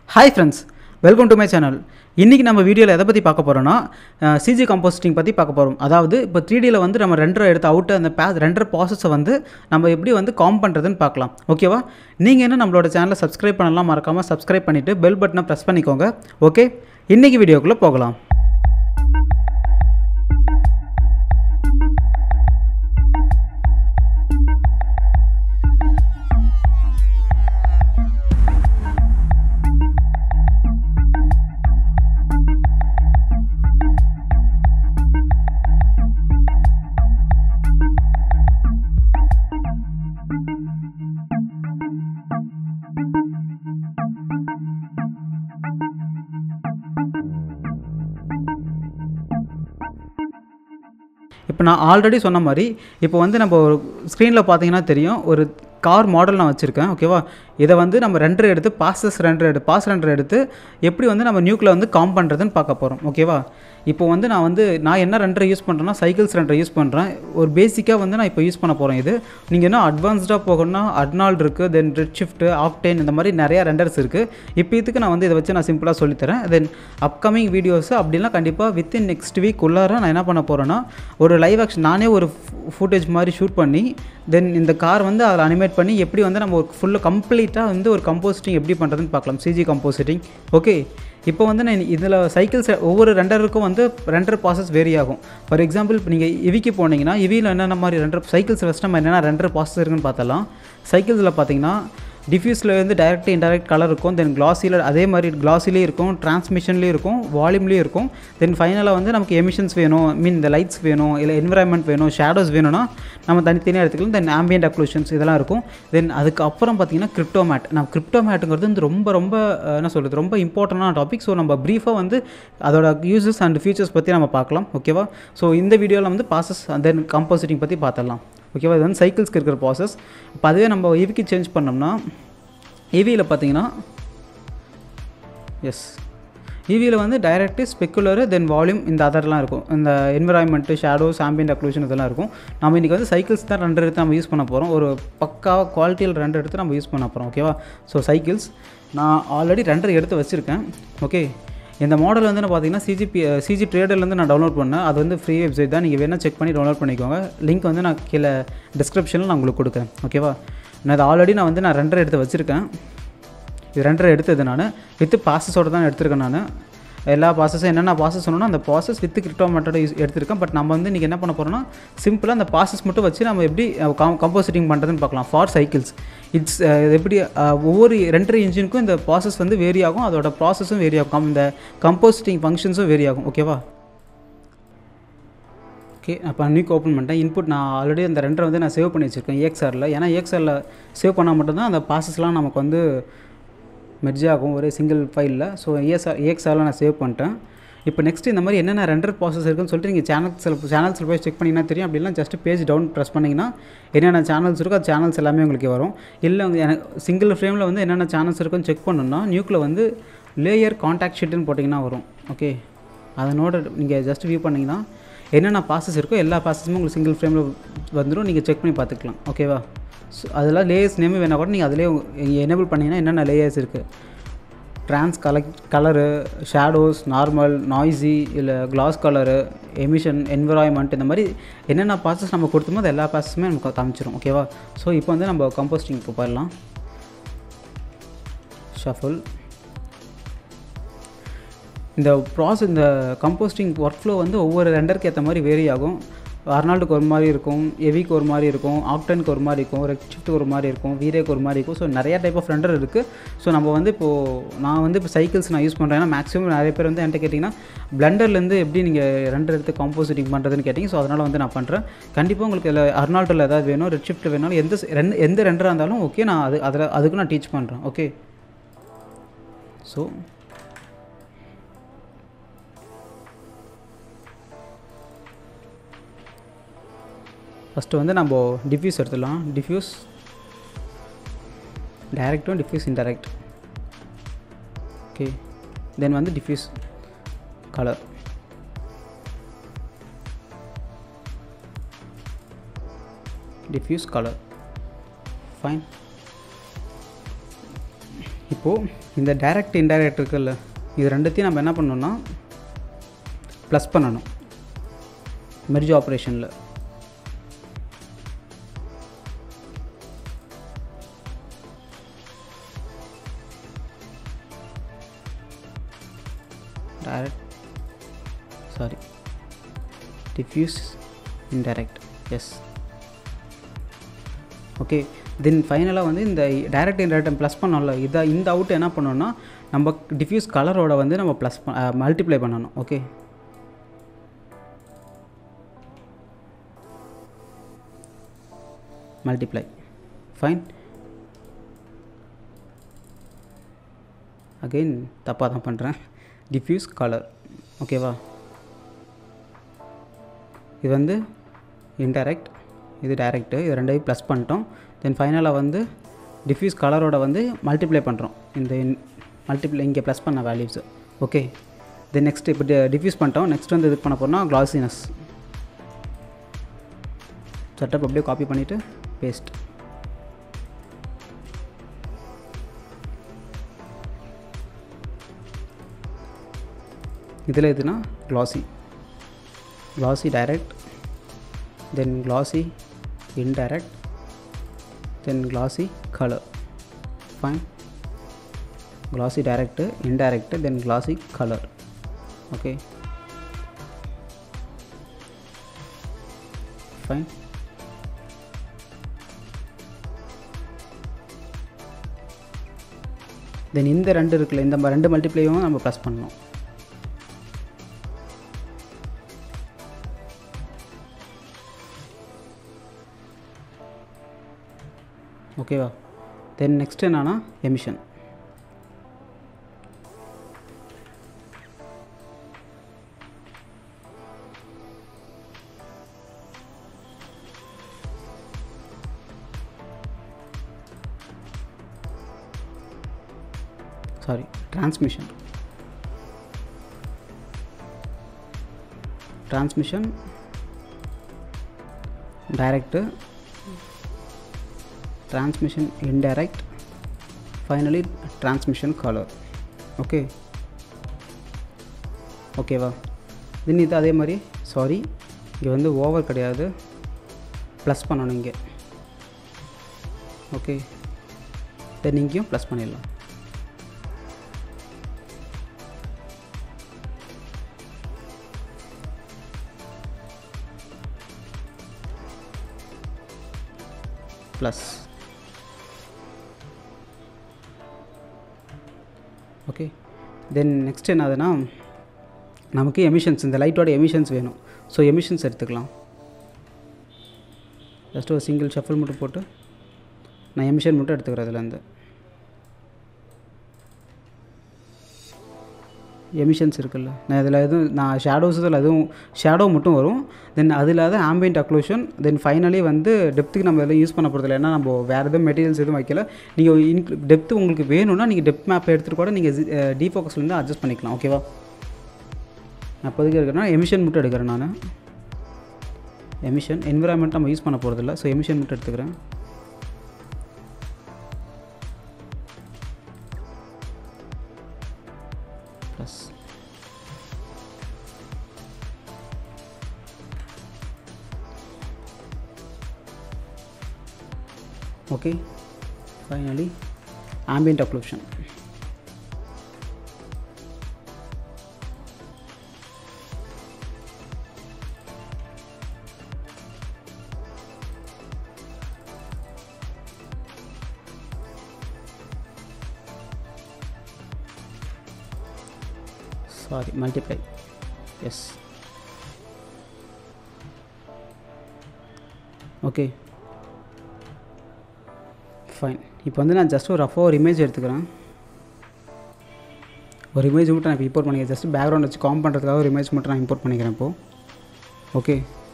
hi friends welcome to my channel இன்றைக்கி நம்ம வீடியோவில் எதை பற்றி பார்க்க போகிறோன்னா சிஜி கம்போஸ்டிங் பற்றி பார்க்க போகிறோம் அதாவது இப்போ த்ரீ டியில் வந்து நம்ம ரெண்டரை எடுத்து அவுட்டு அந்த பே ரெண்டரை ப்ராசஸை வந்து நம்ம எப்படி வந்து காம் பண்ணுறதுன்னு பார்க்கலாம் ஓகேவா நீங்கள் என்ன நம்மளோட சேனலை சப்ஸ்கிரைப் பண்ணலாம் மறக்காமல் சப்ஸ்கிரைப் பண்ணிவிட்டு பெல் பட்டனை ப்ரெஸ் பண்ணிக்கோங்க ஓகே இன்றைக்கி வீடியோக்குள்ளே போகலாம் இப்போ நான் ஆல்ரெடி சொன்ன மாதிரி இப்போ வந்து நம்ம ஒரு ஸ்க்ரீனில் பார்த்தீங்கன்னா தெரியும் ஒரு கார் மாடல் நான் வச்சுருக்கேன் ஓகேவா இதை வந்து நம்ம ரெண்டரை எடுத்து பாசஸ் ரெண்டரை எடுத்து பாஸ் ரெண்டரை எடுத்து எப்படி வந்து நம்ம நியூக்கில் வந்து காம் பண்ணுறதுன்னு பார்க்க போகிறோம் ஓகேவா இப்போ வந்து நான் வந்து நான் என்ன ரெண்டரை யூஸ் பண்ணுறேன்னா சைக்கிள்ஸ் ரெண்டரை யூஸ் பண்ணுறேன் ஒரு பேசிக்காக வந்து நான் இப்போ யூஸ் பண்ண போகிறேன் இது நீங்கள் என்ன அட்வான்ஸ்டாக போகணும்னா அட்னால் இருக்குது தென் ரெட் ஷிஃப்ட்டு ஆக்டேன் இந்த மாதிரி நிறையா ரெண்டர்ஸ் இருக்குது இப்போ இதுக்கு நான் வந்து இதை வச்சு நான் சிம்பிளாக சொல்லித்தரேன் தென் அப்கமிங் வீடியோஸ் அப்படிலாம் கண்டிப்பாக வித்தின் நெக்ஸ்ட் வீக் உள்ளார நான் என்ன பண்ண போகிறேன்னா ஒரு லைவ் ஆக்ஷன் நானே ஒரு ஃபுட்டேஜ் மாதிரி ஷூட் பண்ணி தென் இந்த கார் வந்து அதில் அனிமேட் பண்ணி எப்படி வந்து நம்ம ஒரு ஃபுல்லு கம்ப்ளீட்டாக வந்து ஒரு கம்போஸ்டிங் எப்படி பண்ணுறதுன்னு பார்க்கலாம் சிஜி கம்போசிட்டிங் ஓகே இப்போ வந்து நான் இதில் சைக்கிள்ஸ் ஒவ்வொரு ரெண்டருக்கும் வந்து ரெண்டர் ப்ராசஸ் வேரி ஆகும் ஃபார் எக்ஸாம்பிள் இப்போ நீங்கள் இவிக்கு போனீங்கன்னா இவியில் என்னென்ன மாதிரி ரெண்டர் சைக்கிள்ஸ் ஃபஸ்ட் நம்ம என்னென்ன ரெண்டர் ப்ராசஸ் இருக்குன்னு பார்த்தலாம் சைக்கிள்ஸில் பார்த்தீங்கன்னா டிஃப்யூஸில் வந்து டைரக்ட் இன்டைரக்ட் கலர் இருக்கும் தென் கிளாஸியில் அதே மாதிரி கிளாஸிலே இருக்கும் டிரான்ஸ்மிஷன்லேயும் இருக்கும் வால்யூம்லேயும் இருக்கும் தென் ஃபைனலாக வந்து நமக்கு எமிஷன்ஸ் வேணும் மீன் இந்த லைட்ஸ் வேணும் இல்லை என்விரான்மெண்ட் வேணும் ஷேடோஸ் வேணும்னா நம்ம தனித்தனியாக எடுத்துக்கலாம் தென் ஆம்பியன்ட் அக்ளூஷன்ஸ் இதெல்லாம் இருக்கும் தென் அதுக்கப்புறம் பார்த்தீங்கன்னா கிரிப்டோ மேட் நம்ம கிரிப்டோ மேட்டுங்கிறது வந்து ரொம்ப ரொம்ப அஹ், என்ன சொல்கிறது ரொம்ப இம்பார்ட்டண்டான டாபிக் ஸோ நம்ம ப்ரீஃபாக வந்து அதோட யூசஸ் அண்ட் ஃபீச்சர்ஸ் பற்றி நம்ம பார்க்கலாம் ஓகேவா ஸோ இந்த வீடியோவில் வந்து பாசஸ் தென் கம்போசிட்டிங் பற்றி பார்த்துடலாம் ஓகேவா இது வந்து சைக்கிள்ஸ்க்கு இருக்கிற ப்ராசஸ் இப்போ அதுவே நம்ம இவிக்கு சேஞ்ச் பண்ணோம்னா இவியில் பார்த்தீங்கன்னா எஸ் இவியில் வந்து டைரக்ட்டு ஸ்பெக்குலரு தென் வால்யூம் இந்த அதர்லாம் இருக்கும் இந்த என்விரான்மெண்ட்டு ஷேடோஸ் ஆம்பியன்ட் அக்ளூஷன் இதெல்லாம் இருக்கும் நம்ம இன்றைக்கி வந்து சைக்கிள்ஸ் தான் ரெண்டு எடுத்து நம்ம யூஸ் பண்ண போகிறோம் ஒரு பக்காவாக குவாலிட்டியில் ரெண்டு எடுத்து நம்ம யூஸ் பண்ண போகிறோம் ஓகேவா ஸோ சைக்கிள்ஸ் நான் ஆல்ரெடி ரெண்டரை எடுத்து வச்சுருக்கேன் ஓகே இந்த மாடல் வந்து நான் பார்த்தீங்கன்னா சிஜிபி சிஜி ட்ரேடர்லேருந்து நான் டவுன்லோட் பண்ணேன் அது வந்து ஃப்ரீ வெப்சைட் தான் நீங்கள் வேணால் செக் பண்ணி டவுன்லோட் பண்ணிக்கோங்க லிங்க் வந்து நான் கீழே டிஸ்கிரிப்ஷனில் நான் உங்களுக்கு கொடுக்குறேன் ஓகேவா நான் இது ஆல்ரெடி நான் வந்து நான் ரெண்டரை எடுத்து வச்சுருக்கேன் இது ரெண்டரை எடுத்தது நான் வித்து ப்ராசஸோடு தான் எடுத்திருக்கேன் நான் எல்லா ப்ராசஸும் என்னென்ன ப்ராசஸ் சொன்னோன்னா அந்த process with crypto method use எடுத்திருக்கேன் பட் நம்ம வந்து இன்றைக்கி என்ன பண்ண போகிறோம்னா சிம்பிளாக அந்த ப்ராசஸ் மட்டும் வச்சு நம்ம எப்படி கம்போசிட்டிங் பண்ணுறதுன்னு பார்க்கலாம் ஃபார் சைக்கிள்ஸ் இட்ஸ் எப்படி அஹ், ஒவ்வொரு ரெண்டரை இன்ஜினுக்கும் இந்த ப்ராசஸ் வந்து வேரி ஆகும் அதோட ப்ராசஸும் வேரி ஆகும் இந்த கம்போசிட்டிங் ஃபங்க்ஷன்ஸும் வேரி ஆகும் ஓகேவா ஓகே அப்போ நியூக் ஓப்பன் பண்ணிட்டேன் இன்புட் நான் ஆல்ரெடி அந்த ரெண்டரை வந்து நான் சேவ் பண்ணி வச்சுருக்கேன் ஏஎக்ஸ்ஆரில் ஏன்னா ஏஎக்ஸ்ஆரில் சேவ் பண்ணால் மட்டும்தான் அந்த ப்ராசஸ்லாம் நமக்கு வந்து மெர்ஜ் ஆகும் ஒரே சிங்கிள் ஃபைலில் ஸோ ஏஎஸ்ஆர் ஏஎக்ஸ்ஆரில் நான் சேவ் பண்ணிட்டேன் இப்போ நெக்ஸ்ட் இந்த மாதிரி என்னென்ன ரெண்டர் ப்ராசஸ் இருக்குன்னு சொல்லிட்டு நீங்கள் சேனல்ஸில் சேனல்ஸில் போய் செக் பண்ணிங்கன்னா தெரியும் அப்படிலாம் ஜஸ்ட் பேஜ் டவுன் ப்ரெஸ் பண்ணிங்கன்னா என்னென்ன சேனல்ஸ் இருக்கோ அது சேனல்ஸ் எல்லாமே உங்களுக்கு வரும் இல்லை உங்க- எனக்கு சிங்கிள் ஃப்ரேமில் வந்து என்னென்ன சேனல்ஸ் இருக்குன்னு செக் பண்ணணும்னா நியூக்கில் வந்து லேயர் காண்டாக்ட் ஷீட்டுன்னு போட்டிங்கன்னா வரும் ஓகே அதனோட நீங்கள் ஜஸ்ட் வியூ பண்ணிங்கன்னா என்னென்ன ப்ராசஸ் இருக்கோ எல்லா ப்ராசஸுமே உங்களுக்கு சிங்கிள் ஃப்ரேமில் வந்துடும் நீங்கள் செக் பண்ணி பார்த்துக்கலாம் ஓகேவா ஸோ அதெல்லாம் லேயர்ஸ் நேம் வேணால் கூட நீங்கள் அதிலே எனேபிள் பண்ணிங்கன்னா என்னென்ன லேயர்ஸ் இருக்குது trans collect colour shadows normal noisy இல்லை கிளாஸ் கலரு எமிஷன் என்விரான்மெண்ட் இந்த மாதிரி என்னென்ன ப்ராசஸ் நம்ம கொடுத்தோமோ அது எல்லா ப்ராசஸுமே நமக்கு காமிச்சிரும் ஓகேவா ஸோ இப்போ வந்து நம்ம கம்போஸ்டிங்க்கு போயிடலாம் ஷஃபுல் இந்த ப்ராசஸ் இந்த கம்போஸ்டிங் ஒர்க் ஃப்ளோ வந்து ஒவ்வொரு ரெண்டருக்கு ஏற்ற மாதிரி வேரி ஆகும் அர்னால்டுக்கு ஒரு மாதிரி இருக்கும் எவிக்கு ஒரு மாதிரி இருக்கும் ஆக்டனுக்கு ஒரு மாதிரி இருக்கும் ரெட் ஷிஃப்ட்டுக்கு ஒரு மாதிரி இருக்கும் வீரேக்கு ஒரு மாதிரி இருக்கும் ஸோ நிறைய டைப் ஆஃப் ரெண்டர் இருக்குது ஸோ நம்ம வந்து இப்போது நான் வந்து இப்போ சைக்கிள்ஸ் நான் யூஸ் பண்ணுறேன் ஏன்னா மேக்ஸிமம் நிறைய பேர் வந்து என்கிட்ட கேட்டிங்கன்னா பிளண்டர்லேருந்து எப்படி நீங்கள் ரெண்டர் எடுத்து காம்போசிட்டிங் பண்ணுறதுன்னு கேட்டிங்க ஸோ அதனால் வந்து நான் பண்ணுறேன் கண்டிப்பாக உங்களுக்கு இல்லை அர்னால்டில் ஏதாவது வேணும் ரெட் ஷிஃப்ட் வேணாலும் எந்த ரெண்டு எந்த ரெண்டராக இருந்தாலும் ஓகே நான் அது அதில் அதுக்கு நான் டீச் பண்ணுறேன் ஓகே ஸோ ஃபஸ்ட்டு வந்து நம்ம டிஃப்யூஸ் எடுத்துடலாம் டிஃப்யூஸ் டைரக்டும் டிஃப்யூஸ் இன்டைரக்ட் ஓகே தென் வந்து diffuse colour diffuse colour fine இப்போது இந்த டைரக்ட் இன்டைரக்ட் இருக்குல்ல இது ரெண்டுத்தையும் நம்ம என்ன பண்ணணும்னா ப்ளஸ் பண்ணணும் மெர்ஜ் ஆப்ரேஷனில் direct sorry diffuse indirect yes okay then ஃபைனலாக வந்து இந்த டைரக்ட் இன்டைரக்ட் ப்ளஸ் பண்ணோம்ல இதை இந்த அவுட் என்ன பண்ணோம்னா நம்ம டிஃப்யூஸ் கலரோட வந்து நம்ம ப்ளஸ் மல்டிப்ளை பண்ணணும் ஓகே மல்டிப்ளை ஃபைன் அகெயின் தப்பாக தான் பண்ணுறேன் டிஃப்யூஸ் கலர் ஓகேவா இது வந்து இன்டைரக்ட் இது டைரக்ட்டு இது ரெண்டையும் ப்ளஸ் பண்ணிட்டோம் தென் ஃபைனலாக வந்து டிஃப்யூஸ் கலரோட வந்து மல்டிப்ளை பண்ணுறோம் இந்த மல்டிப்ளை இங்கே ப்ளஸ் பண்ண வேல்யூஸ் ஓகே தென் நெக்ஸ்ட் இப்போ டிஃப்யூஸ் பண்ணிட்டோம் நெக்ஸ்ட் வந்து இது பண்ண போகிறோம்னா கிளாசினஸ் செட்டப் அப்படியே காப்பி பண்ணிவிட்டு பேஸ்ட் இதில் எதுனா glossy glossy direct then glossy indirect then glossy color fine glossy direct indirect then glossy color okay fine தென் இந்த ரெண்டு இருக்குல்ல இந்த ம- ரெண்டு மல்டிப்ளையும் நம்ம ப்ளஸ் பண்ணணும் ஓகேவா தென் நெக்ஸ்ட் என்னன்னா emission sorry transmission transmission direct transmission indirect finally transmission color okay ஓகேவா தென் இது அதே மாதிரி சாரி இங்கே வந்து ஓவர் கிடையாது ப்ளஸ் பண்ணணும் இங்கே ஓகே தென் இங்கேயும் ப்ளஸ் பண்ணிடலாம் ப்ளஸ் ஓகே தென் நெக்ஸ்ட் என்னதுன்னா நமக்கு எமிஷன்ஸ் இந்த லைட்டோட எமிஷன்ஸ் வேணும் ஸோ எமிஷன்ஸ் எடுத்துக்கலாம் ஜஸ்ட் ஒரு சிங்கிள் ஷஃபிள் மட்டும் போட்டு நான் எமிஷன் மட்டும் எடுத்துக்கிறேன் இதுலேருந்து எமிஷன்ஸ் இருக்குல்ல நான் இதில் எதுவும் நான் ஷேடோஸ் இதில் எதுவும் ஷேடோ மட்டும் வரும் தென் அது இல்லாத ஆம்பியன்ட் அக்ளூஷன் தென் ஃபைனலி வந்து டெப்த்துக்கு நம்ம எதுவும் யூஸ் பண்ண போகிறதில்ல ஏன்னா நம்ம வேறு எதுவும் மெட்டீரியல்ஸ் எதுவும் வைக்கல நீங்கள் இன்க் டெப்த்து உங்களுக்கு வேணும்னா நீங்கள் டெப்த் மேப் எடுத்துகிட்டு கூட நீங்கள் டிஃபோக்கஸ்லேருந்து அட்ஜஸ்ட் பண்ணிக்கலாம் ஓகேவா நான் இப்போதைக்கு இருக்கிறேன்னா எமிஷன் மட்டும் எடுக்கிறேன் நான் எமிஷன் என்விரான்மெண்ட் நம்ம யூஸ் பண்ண போகிறதில்ல ஸோ எமிஷன் மட்டும் எடுத்துக்கிறேன் plus okay finally ambient occlusion sorry multiply yes okay fine இப்போ வந்து நான் ஜஸ்ட் ஒரு ரஃபாக ஒரு இமேஜ் எடுத்துக்கிறேன் ஒரு இமேஜ் மட்டும் நான் இப்போ இம்போர்ட் பண்ணிக்கிறேன் ஜஸ்ட் பேக்ரவுண்ட் வச்சு காம் பண்ணுறதுக்காக ஒரு இமேஜ் மட்டும் நான் இம்போர்ட் பண்ணிக்கிறேன் இப்போது ஓகே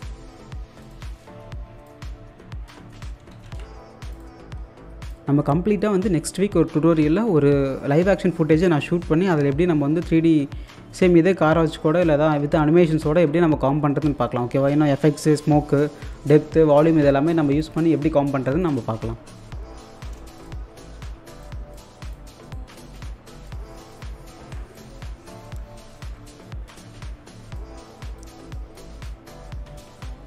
நம்ம கம்ப்ளீட்டாக வந்து நெக்ஸ்ட் வீக் ஒரு டுட்டோரியலில் ஒரு லைவ் ஆக்ஷன் ஃபுட்டேஜை நான் ஷூட் பண்ணி அதில் எப்படி நம்ம வந்து த்ரீ டி சேம் இதே காரை வச்சு கூட இல்லை தான் வித் அனிமேஷன்ஸோட எப்படி நம்ம காம் பண்ணுறதுன்னு பார்க்கலாம் ஓகேவா இன்னும் எஃபெக்ட்ஸு ஸ்மோக்கு டெப்த்து வால்யூம் இது எல்லாமே நம்ம யூஸ் பண்ணி எப்படி காம் பண்ணுறதுன்னு நம்ம பார்க்கலாம்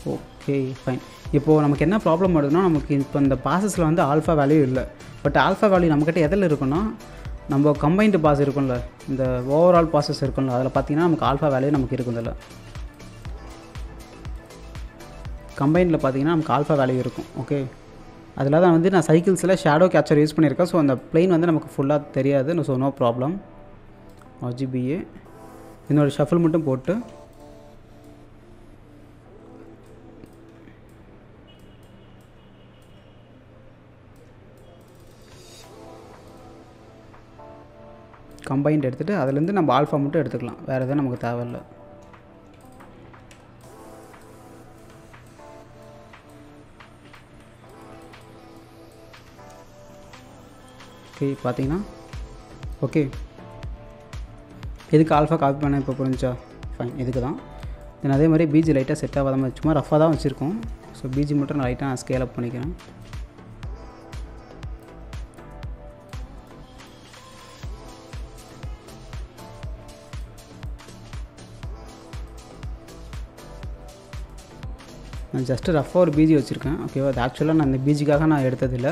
ஓகே ஃபைன் இப்போது நமக்கு என்ன ப்ராப்ளம் வருதுன்னா நமக்கு இப்போ இந்த பாசஸில் வந்து ஆல்ஃபா வேல்யூ இல்லை பட் ஆல்ஃபா வேல்யூ நம்மக்கிட்ட எதில் இருக்குன்னா நம்ம கம்பைன்டு பாஸ் இருக்கும்ல இந்த ஓவரால் பாசஸ் இருக்கும்ல அதில் பார்த்தீங்கன்னா நமக்கு ஆல்ஃபா வேல்யூ நமக்கு இருக்கும் இதில் கம்பைனில் பார்த்தீங்கன்னா நமக்கு ஆல்ஃபா வேல்யூ இருக்கும் ஓகே அதில் தான் வந்து நான் சைக்கிள்ஸில் ஷேடோ கேப்சர் யூஸ் பண்ணியிருக்கேன் ஸோ அந்த பிளெயின் வந்து நமக்கு ஃபுல்லாக தெரியாது ஸோ நோ ப்ராப்ளம் ஆர்ஜிபிஏ இன்னொரு ஷஃபில் மட்டும் போட்டு கம்பைன்ட் எடுத்துகிட்டு அதுலேருந்து நம்ம ஆல்ஃபா மட்டும் எடுத்துக்கலாம் வேறு எதுவும் நமக்கு தேவையில்லை ஓகே பார்த்தீங்கன்னா ஓகே எதுக்கு ஆல்ஃபா காப்பி பண்ண இப்போ புரிஞ்சா ஃபைன் இதுக்கு தான் தென் அதே மாதிரி பிஜி லைட்டாக செட் ஆகாத மாதிரி சும்மா ரஃபாக தான் வச்சுருக்கோம் ஸோ பிஜி மட்டும் நான் லைட்டாக நான் ஸ்கேல் அப் பண்ணிக்கிறேன் நான் ஜஸ்ட்டு ரஃபாக ஒரு பிஜி வச்சுருக்கேன் ஓகேவா அது ஆக்சுவலாக நான் இந்த பிஜிக்காக நான் எடுத்ததில்லை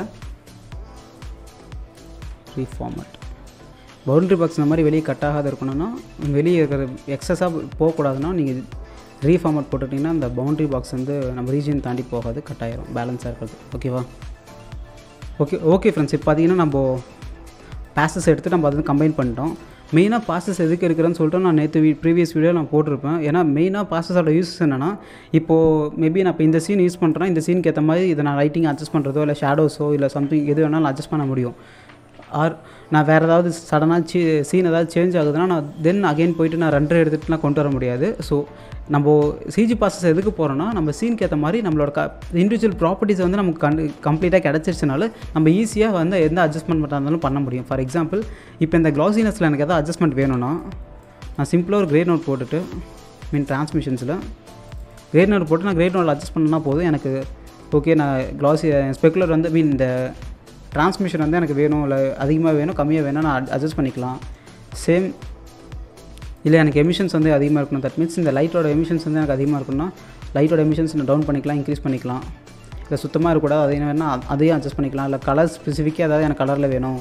ரீஃபார்மட் பவுண்ட்ரி பாக்ஸ் இந்த மாதிரி வெளியே கட் ஆகாத இருக்கணும்னா வெளியே இருக்கிற எக்ஸஸாக போகக்கூடாதுன்னா நீங்கள் ரீஃபார்மட் போட்டுட்டிங்கன்னா அந்த பவுண்ட்ரி பாக்ஸ் வந்து நம்ம ரீஜன் தாண்டி போகாது கட் ஆயிரும் பேலன்ஸாக இருக்கிறது ஓகேவா ஓகே ஓகே ஃப்ரெண்ட்ஸ் இப்போ பார்த்தீங்கன்னா நம்ம பேசஸ் எடுத்து நம்ம அதை கம்பைன் பண்ணிட்டோம் மெயினாக பாசஸ் எதுக்கு இருக்கிறேன்னு சொல்லிட்டு நான் நேற்று ப்ரீவியஸ் வீடியோ நான் போட்டிருப்பேன் ஏன்னா மெயினாக பாசஸோட யூஸ் என்னென்னா இப்போது மேபி நான் இப்போ இந்த சீன் யூஸ் பண்ணுறேன் இந்த சீனுக்கு ஏற்ற மாதிரி இதை நான் ரைட்டிங் அட்ஜஸ்ட் பண்ணுறதோ இல்லை ஷேடோஸோ இல்லை சம்திங் எது வேணாலும் அட்ஜஸ்ட் பண்ண முடியும் ஆர் நான் வேறு ஏதாவது சடனாக சீ சீன் ஏதாவது சேஞ்ச் ஆகுதுன்னா நான் தென் அகைன் போயிட்டு நான் ரெண்டரை எடுத்துகிட்டுலாம் கொண்டு வர முடியாது ஸோ நம்ம சிஜி ப்ராசஸ் எதுக்கு போகிறோன்னா நம்ம சீனுக்கு ஏற்ற மாதிரி நம்மளோட க இண்டிவிஜுவல் ப்ராப்பர்ட்டிஸ் வந்து நமக்கு கண் கம்ப்ளீட்டாக கிடச்சிருச்சுனால நம்ம ஈஸியாக வந்து எந்த அட்ஜஸ்ட்மெண்ட் பண்ணா இருந்தாலும் பண்ண முடியும் ஃபார் எக்ஸாம்பிள் இப்போ இந்த க்ளாசினஸில் எனக்கு எதாவது அட்ஜஸ்ட்மெண்ட் வேணும்னா நான் சிம்பிளாக ஒரு கிரேட் நோட் போட்டுட்டு மீன் டிரான்ஸ்மிஷன்ஸில் கிரேட் நோட் போட்டு நான் கிரேட் நோட்டில் அட்ஜஸ்ட் பண்ணனா போதும் எனக்கு ஓகே நான் க்ளாசி ஸ்பெக்குலர் வந்து மீன் இந்த டிரான்ஸ்மிஷன் வந்து எனக்கு வேணும் இல்லை அதிகமாக வேணும் கம்மியாக வேணும் நான் அட்ஜஸ்ட் பண்ணிக்கலாம் சேம் இல்லை எனக்கு எமிஷன்ஸ் வந்து அதிகமாக இருக்கணும் தட் மீன்ஸ் இந்த லைட்டோட எமிஷன்ஸ் வந்து எனக்கு அதிகமாக இருக்குன்னா லைட்டோட எமிஷன்ஸ் நான் டவுன் பண்ணிக்கலாம் இன்க்ரீஸ் பண்ணிக்கலாம் இல்லை சுத்தமாக இருக்கக்கூடாது அதையும் வேணால் அதையும் அட்ஜஸ்ட் பண்ணிக்கலாம் இல்லை கலர் ஸ்பெசிஃபிக்காக ஏதாவது எனக்கு கலரில் வேணும்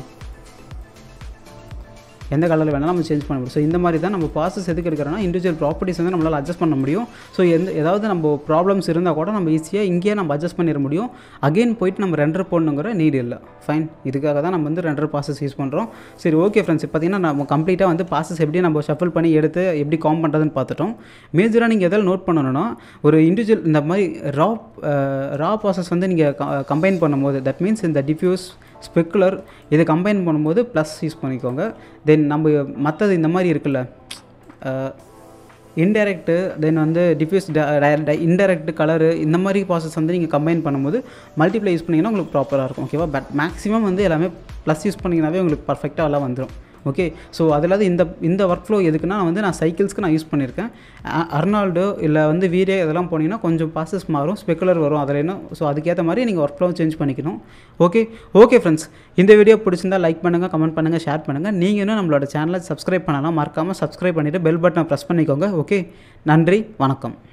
எந்த கலரில் வேணாலும் நம்ம சேஞ்ச் பண்ண முடியும் ஸோ இந்த மாதிரி தான் நம்ம ப்ராசஸ் எதுக்கு எடுக்கிறோன்னா இண்டிவிஜுவல் ப்ராப்பர்ட்டிஸ் வந்து நம்மளால் அட்ஜஸ்ட் பண்ண முடியும் ஸோ எந்த ஏதாவது நம்ம ப்ராப்ளம்ஸ் இருந்தால் கூட நம்ம ஈஸியாக இங்கேயே நம்ம அட்ஜஸ்ட் பண்ணிட முடியும் அகைன் போயிட்டு நம்ம ரெண்டர் போடணுங்கிற நீடு இல்லை ஃபைன் இதுக்காக தான் நம்ம வந்து ரெண்டர் ப்ராசஸ் யூஸ் பண்ணுறோம் சரி ஓகே ஃப்ரெண்ட்ஸ் இப்போ பார்த்தீங்கன்னா நம்ம கம்ப்ளீட்டாக வந்து ப்ராசஸ் எப்படி நம்ம ஷஃபிள் பண்ணி எடுத்து எப்படி காம் பண்ணுறதுன்னு பார்த்துட்டோம் மேஜராக நீங்கள் எதாவது நோட் பண்ணணும்னா ஒரு இண்டிவிஜுவல் இந்த மாதிரி ரா ரா ப்ராசஸ் வந்து நீங்கள் கம்பைன் பண்ணும்போது தட் மீன்ஸ் இந்த டிஃப்யூஸ் ஸ்பெக்குலர் இதை கம்பைன் பண்ணும்போது ப்ளஸ் யூஸ் பண்ணிக்கோங்க தென் நம்ம மற்றது இந்த மாதிரி இருக்குல்ல இன்டெரக்ட்டு தென் வந்து டிஃப்யூஸ் இன்டெரக்ட் கலரு இந்த மாதிரி ப்ராசஸ் வந்து நீங்கள் கம்பைன் பண்ணும்போது மல்டிப்ளை யூஸ் பண்ணிங்கன்னா உங்களுக்கு ப்ராப்பராக இருக்கும் ஓகேவா பட் மேக்ஸிமம் வந்து எல்லாமே ப்ளஸ் யூஸ் பண்ணிங்கனாவே உங்களுக்கு பர்ஃபெக்டாக எல்லாம் வந்துடும் ஓகே ஸோ அதில் இந்த இந்த ஒர்க் ஃப்ளோ எதுக்குன்னா வந்து நான் சைக்கிள்ஸ்க்கு நான் யூஸ் பண்ணியிருக்கேன் அர்னால்டோ இல்லை வந்து வீரே இதெல்லாம் போனீங்கன்னா கொஞ்சம் ப்ராசஸ் மாறும் ஸ்பெக்குலர் வரும் அதில் என்ன ஸோ அதுக்கேற்ற மாதிரி நீங்கள் ஒர்க் ஃப்ளோ சேஞ்ச் பண்ணிக்கணும் ஓகே ஓகே ஃப்ரெண்ட்ஸ் இந்த வீடியோ பிடிச்சிருந்தா லைக் பண்ணுங்கள் கமெண்ட் பண்ணுங்கள் ஷேர் பண்ணுங்கள் நீங்கள் இன்னும் நம்மளோட சேனலை சப்ஸ்கிரைப் பண்ணலாம் மறக்காமல் சப்ஸ்கிரைப் பண்ணிவிட்டு பெல் பட்டனை ப்ரெஸ் பண்ணிக்கோங்க ஓகே நன்றி வணக்கம்